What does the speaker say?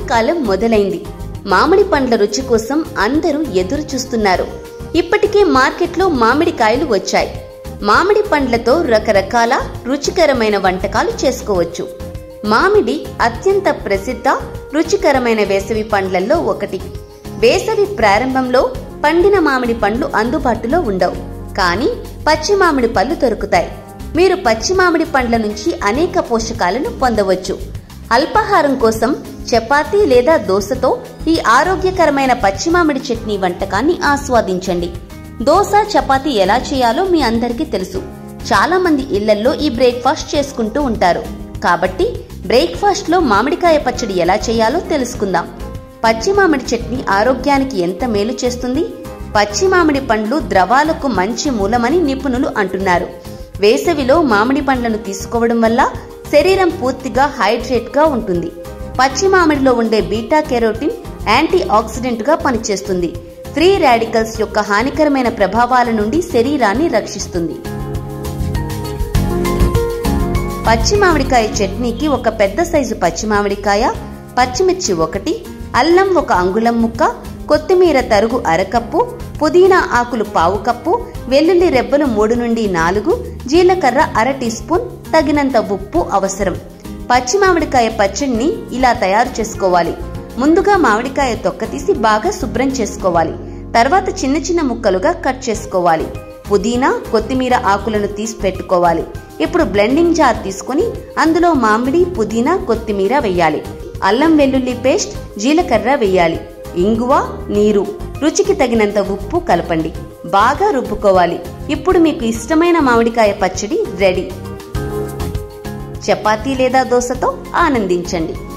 కాలం మొదలైంది మామిడి పండ్ల రుచి కోసం అందరూ ఎదురు చూస్తున్నారు ఇప్పటికే మార్కెట్లో మామిడికాయలు వచ్చాయి మామిడి పండ్లతో రకరకాల రుచికరమైన వంటకాలు చేసుకోవచ్చు మామిడి అత్యంత ప్రసిద్ధ రుచికరమైన వేసవి పండ్లల్లో ఒకటి వేసవి ప్రారంభంలో పండిన మామిడి పండ్లు అందుబాటులో ఉండవు కానీ పచ్చి మామిడి పళ్ళు దొరుకుతాయి మీరు పచ్చి మామిడి పండ్ల నుంచి అనేక పోషకాలను పొందవచ్చు అల్పాహారం కోసం చపాతీ లేదా దోశతో ఈ ఆరోగ్యకరమైన పచ్చి మామిడి చట్నీ వంటకాన్ని ఆస్వాదించండి దోశ చపాతీ ఎలా చేయాలో మీ అందరికీ తెలుసు చాలా మంది ఇళ్లల్లో ఈ బ్రేక్ఫాస్ట్ చేసుకుంటూ ఉంటారు కాబట్టి బ్రేక్ఫాస్ట్ లో మామిడికాయ పచ్చడి ఎలా చేయాలో తెలుసుకుందాం పచ్చి మామిడి చట్నీ ఆరోగ్యానికి ఎంత మేలు చేస్తుంది పచ్చి మామిడి పండ్లు ద్రవాలకు మంచి మూలమని నిపుణులు అంటున్నారు వేసవిలో మామిడి పండ్లను తీసుకోవడం వల్ల శరీరం పూర్తిగా హైడ్రేట్ గా ఉంటుంది పచ్చి మామిడిలో ఉండే బీటా కెరోటిన్ యాంటీ ఆక్సిడెంట్ గా పనిచేస్తుంది ఫ్రీ రాడికల్స్ యొక్క హానికరమైన ప్రభావాల నుండి శరీరాన్ని రక్షిస్తుంది పచ్చి మామిడికాయ చట్నీకి ఒక పెద్ద సైజు పచ్చి మామిడికాయ పచ్చిమిర్చి ఒకటి అల్లం ఒక అంగుళం ముక్క కొత్తిమీర తరుగు అరకప్పు పుదీనా ఆకులు పావు కప్పు వెల్లుల్లి రెబ్బలు మూడు నుండి నాలుగు జీలకర్ర అర టీ స్పూన్ తగినంత ఉప్పు అవసరం పచ్చి మామిడికాయ పచ్చడిని ఇలా తయారు చేసుకోవాలి ముందుగా మామిడికాయ తొక్క తీసి బాగా శుభ్రం చేసుకోవాలి తర్వాత చిన్న చిన్న ముక్కలుగా కట్ చేసుకోవాలి పుదీనా కొత్తిమీర ఆకులను తీసి పెట్టుకోవాలి ఇప్పుడు బ్లెండింగ్ జార్ తీసుకుని అందులో మామిడి పుదీనా కొత్తిమీర వేయాలి అల్లం వెల్లుల్లి పేస్ట్ జీలకర్ర వేయాలి ఇంగువ నీరు రుచికి తగినంత ఉప్పు కలపండి బాగా రుబ్బుకోవాలి ఇప్పుడు మీకు ఇష్టమైన మామిడికాయ పచ్చడి రెడీ చపాతీ లేదా దోశతో ఆనందించండి